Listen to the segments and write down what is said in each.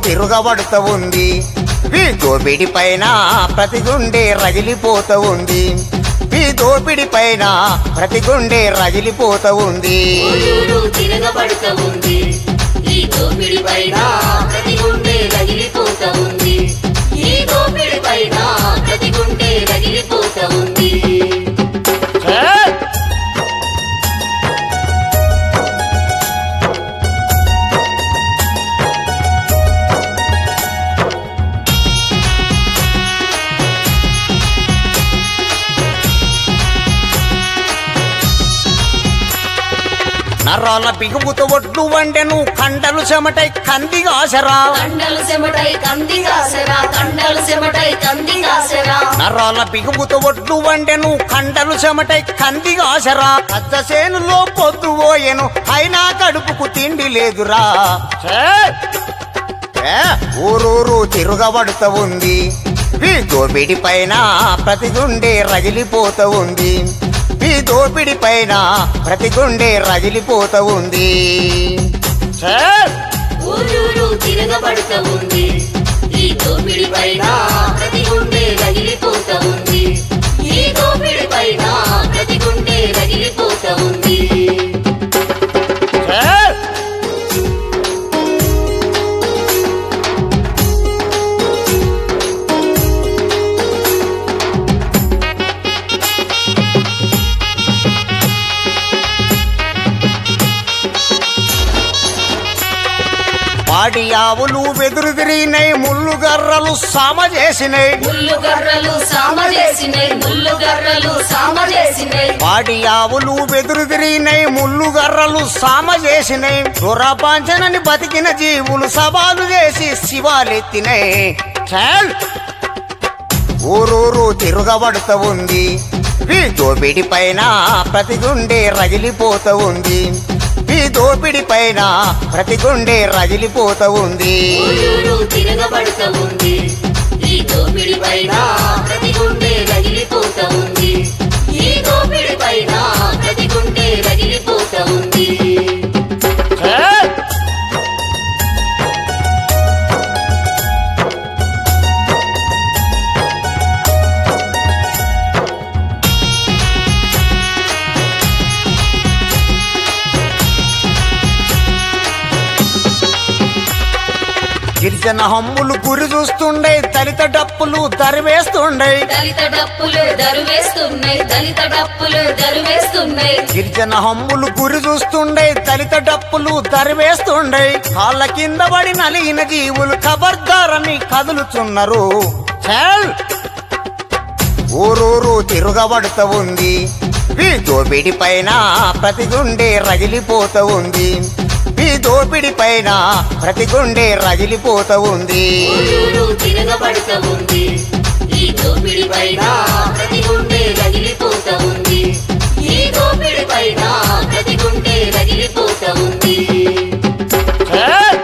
తిరుగబడుతూ ఉంది ఈ దోపిడి పైన ప్రతి గుండె రగిలిపోతూ ఉంది ఈ దోపిడి పైన ప్రతి గుండె రగిలిపోతూ ఉంది ఊరూరు తిరగబడుతూ ఉంది ఈ దోపిడి పైన ప్రతి గుండె రగిలిపోతూ ఉంది ఈ దోపిడి పైన ప్రతి గుండె రగిలిపోతూ ఉంది నరాల బిగుపుతూ ఒడ్లు వండెను కండలు చెమటై కందిగాసరా కండలు చెమటై కంది కాసరా కండలు చెమటై కంది కాసరా నరాల బిగుపుతూ ఒడ్లు వండెను కండలు చెమటై కందిగాసరా పెద్ద చేనులో పొద్దు పోయెను అయినా కడుపుకు తిండి లేదురా ఛే! ఏ, ఊరూరు తిరుగబడుతూ ఉంది ఈ దోపిడి పైన ప్రతి గుండె రగిలిపోతూ ఉంది ఈ దోపిడి పైన ప్రతి గుండె రగిలిపోతూ ఉంది ఛే! ఊరూరు తిరగబడుతూ ఉంది ఈ దోపిడి పైన ప్రతి గుండె రగిలిపోతూ ఉంది ఈ దోపిడి పైన ప్రతి గుండె రగిలిపోతూ ఉంది ఛే! పాడి ఆవులు వెదురుదిరినై ముళ్ళు గర్రలు సామ చేసినాయి ముళ్ళు గర్రలు సామ చేసినాయి ముళ్ళు గర్రలు సామ చేసినాయి పాడి ఆవులు వెదురుదిరినై ముళ్ళు గర్రలు సామ చేసినాయి దురపాంచనని బతికిన జీవులు సవాలు చేసి శివాలెత్తినాయి చాల్ ఊరూరు తిరుగబడుతూ ఉంది ఈ దోపిడి పైన ప్రతి గుండె రగిలిపోతూ ఉంది ఈ దోపిడి పైన ప్రతి గుండె రగిలిపోతూ ఉంది ఊరూరు తిరగబడుతూ ఉంది ఈ దోపిడి పైన ప్రతి గుండె రగిలిపోతూ ఉంది ఈ దోపిడి పైన ప్రతి గుండె రగిలిపోతూ ఉంది చాల్ గిరిజన హమ్ములు గురి చూస్తుండే దళిత డప్పులు దరివేస్తుండే దళిత డప్పులు దరువేస్తున్నాయి దళిత డప్పులు దరువేస్తున్నాయి గిరిజన హమ్ములు గురి చూస్తుండే దళిత డప్పులు దరివేస్తుండే కాళ్ళ కింద పడి నలిగిన జీవులు ఖబర్దారని కదులుతున్నారు చాల్ ఊరూరు తిరుగబడుతూ ఉంది ఈ దోపిడి పైన ప్రతి గుండె రగిలిపోతూ ఉంది ఈ దోపిడి పైన ప్రతి గుండె రగిలిపోతూ ఉంది ఊరూరు తిరగబడుతూ ఉంది ఈ దోపిడి పైన ప్రతి గుండె రగిలిపోతూ ఉంది ఈ దోపిడి పైన ప్రతి గుండె రగిలిపోతూ ఉంది చాల్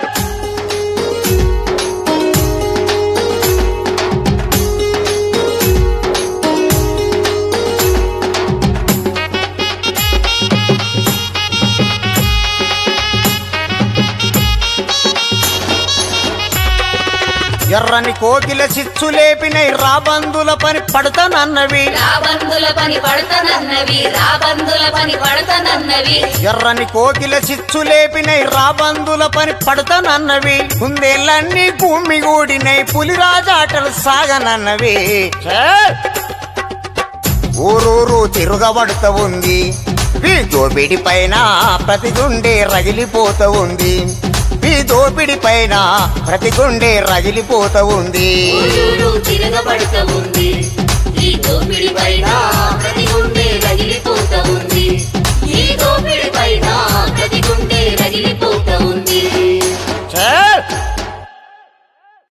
ఎర్రని కోకిల చిచ్చు లేపినై రాబందుల పని పడతానన్నవి రాబందుల పని పడతనన్నవి రాబందుల పని పడతనన్నవి ఎర్రని కోకిల చిచ్చు లేపినై రాబందుల పని పడతానన్నవి కుందేళ్ళన్నీ భూమి గూడినై పులిరాజాటలు సాగనన్నవి ఛే! ఊరూరు తిరుగబడుతూ ఉంది ఈ దోపిడి పైన ప్రతి గుండె రగిలిపోతూ ఉంది ఈ దోపిడి పైన ప్రతి గుండె రగిలిపోతూ ఉంది ఊరూరు తిరగబడుతూ